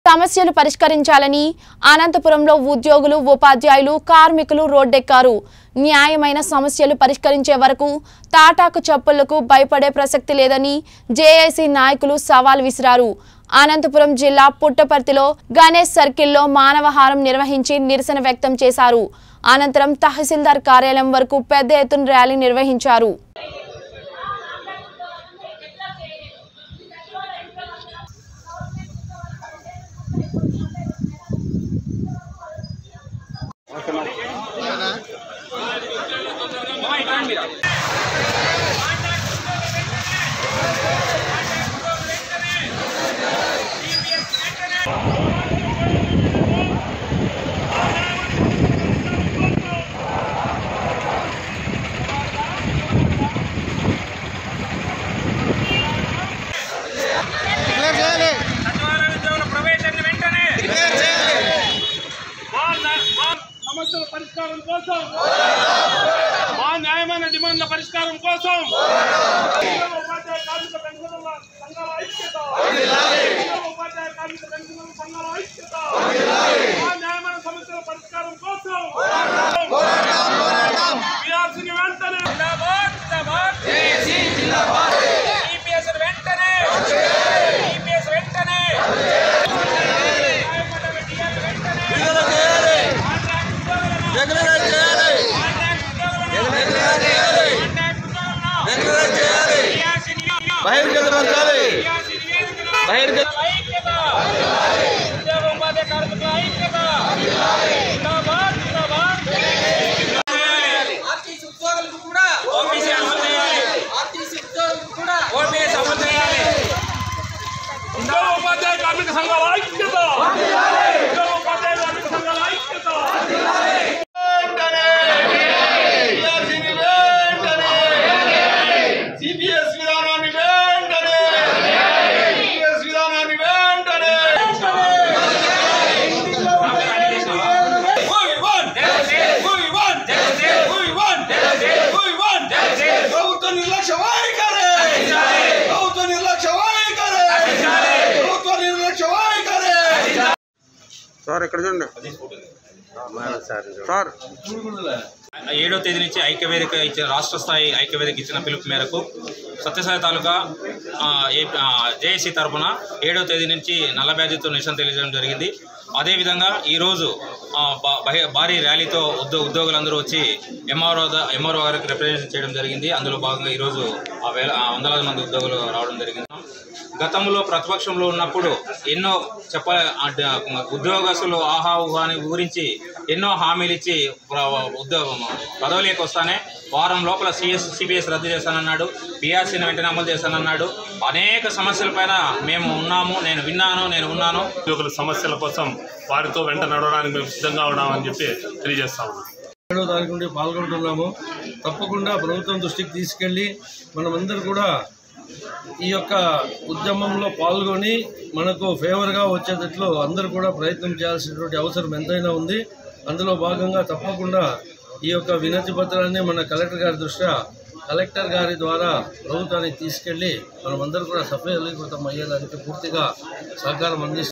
సమస్యలు పరిష్కరించాలని అనంతపురంలో ఉద్యోగులు ఉపాధ్యాయులు కార్మికులు రోడ్డెక్కారు న్యాయమైన సమస్యలు పరిష్కరించే వరకు తాటాకు చప్పుళ్లకు భయపడే ప్రసక్తి లేదని జేఏసీ నాయకులు సవాల్ విసిరారు అనంతపురం జిల్లా పుట్టపర్తిలో గణేష్ సర్కిల్లో మానవహారం నిర్వహించి నిరసన వ్యక్తం చేశారు అనంతరం తహసీల్దార్ కార్యాలయం వరకు పెద్ద ఎత్తున ర్యాలీ నిర్వహించారు సచివాలయ ఉద్యోగుల ప్రవేశాన్ని వెంటనే మా న్యా- మా సమస్యల పరిష్కారం కోసం మా న్యాయమైన డిమాండ్ల పరిష్కారం కోసం ఉపాధ్యాయ కార్మిక పెన్షనర్ల సంఘాల ఐక్యత ఉపాధ్యాయ కార్మిక పెన్షనర్ల సంఘాల ఐక్యత మా న్యాయమైన సమస్యల పరిష్కారం కోసం పిఆర్సీని వెంటనే జిందాబాద్ జిందాబాద్ ఈపీఎస్ వెంటనే ఈపీఎస్ వెంటనే బహిర్గతపరచాలి బహిర్గత ఆర్టీసీ ఉద్యోగులకు కూడా ఆర్టీసీ ఉద్యోగులకు కూడా ఉపాధ్యాయ కార్మిక సంఘాల ఐక్యత ఉపాధ్యాయ కార్మిక సంఘాల ఐక్యత సిపిఎస్ విధానాన్ని వెంటనే సిపిఎస్ విధానాన్ని వెంటనే ప్రభుత్వ నిర్లక్ష్య వైఖరి ప్రభుత్వ నిర్లక్ష్య వైఖరి ప్రభుత్వ నిర్లక్ష్య వైఖరి సార్ ఇక్కడ చూడండి సార్ ఏడో తేదీ నుంచి ఐక్యవేదిక ఇచ్చిన రాష్ట్ర స్థాయి ఐక్యవేదిక ఇచ్చిన పిలుపు మేరకు సత్యసాయి తాలూకా ఆ, ఏ- ఆ, జేఏసీ తరఫున ఏడో తేదీ నుంచి నల్ల బ్యాడ్జీతో నిరసన తెలియజేయడం జరిగింది అదేవిధంగా ఈరోజు ఆ, భా- బహి- భారీ ర్యాలీతో ఉద్యో ఉద్యోగులందరూ వచ్చి ఎంఆర్ఓ ఎంఆర్ఓ గారికి రిప్రజెంట్ చేయడం జరిగింది అందులో భాగంగా ఈరోజు ఆ వేల ఆ వందలాది మంది ఉద్యోగులు రావడం జరిగింది గతంలో ప్రతిపక్షంలో ఉన్నప్పుడు ఎన్నో చెప్ప అంటే ఉద్యోగస్తులు ఆహా ఊహా అని గురించి ఎన్నో హామీలు ఇచ్చి ప్ర- ఉద్యోగం పదవులకు వస్తానే వారం లోపల సిఎస్ సిపిఎస్ రద్దు చేస్తానన్నాడు పిఆర్సీని వెంటనే అమలు చేస్తానన్నాడు అనేక సమస్యలపైన మేము ఉన్నాము నేను విన్నాను నేను ఉన్నాను ఉద్యోగుల సమస్యల కోసం వారితో వెంట నడవడానికి మేము సిద్ధంగా ఉన్నామని చెప్పి తెలియజేస్తా ఉన్నాం ఏడో తారీఖు నుండి పాల్గొంటున్నాము తప్పకుండా ప్రభుత్వం దృష్టికి తీసుకెళ్ళి మనమందరూ కూడా ఈ యొక్క ఉద్యమంలో పాల్గొని మనకు ఫేవర్గా వచ్చేటట్లు అందరూ కూడా ప్రయత్నం చేయాల్సినటువంటి అవసరం ఎంతైనా ఉంది అందులో భాగంగా తప్పకుండా ఈ యొక్క వినతి పత్రాన్ని మన కలెక్టర్ గారి దృష్ట్యా కలెక్టర్ గారి ద్వారా ప్రభుత్వానికి తీసుకెళ్ళి మనమందరూ కూడా సఫలీకృతం అయ్యేదానికి పూర్తిగా సహకారం అందిస్తాం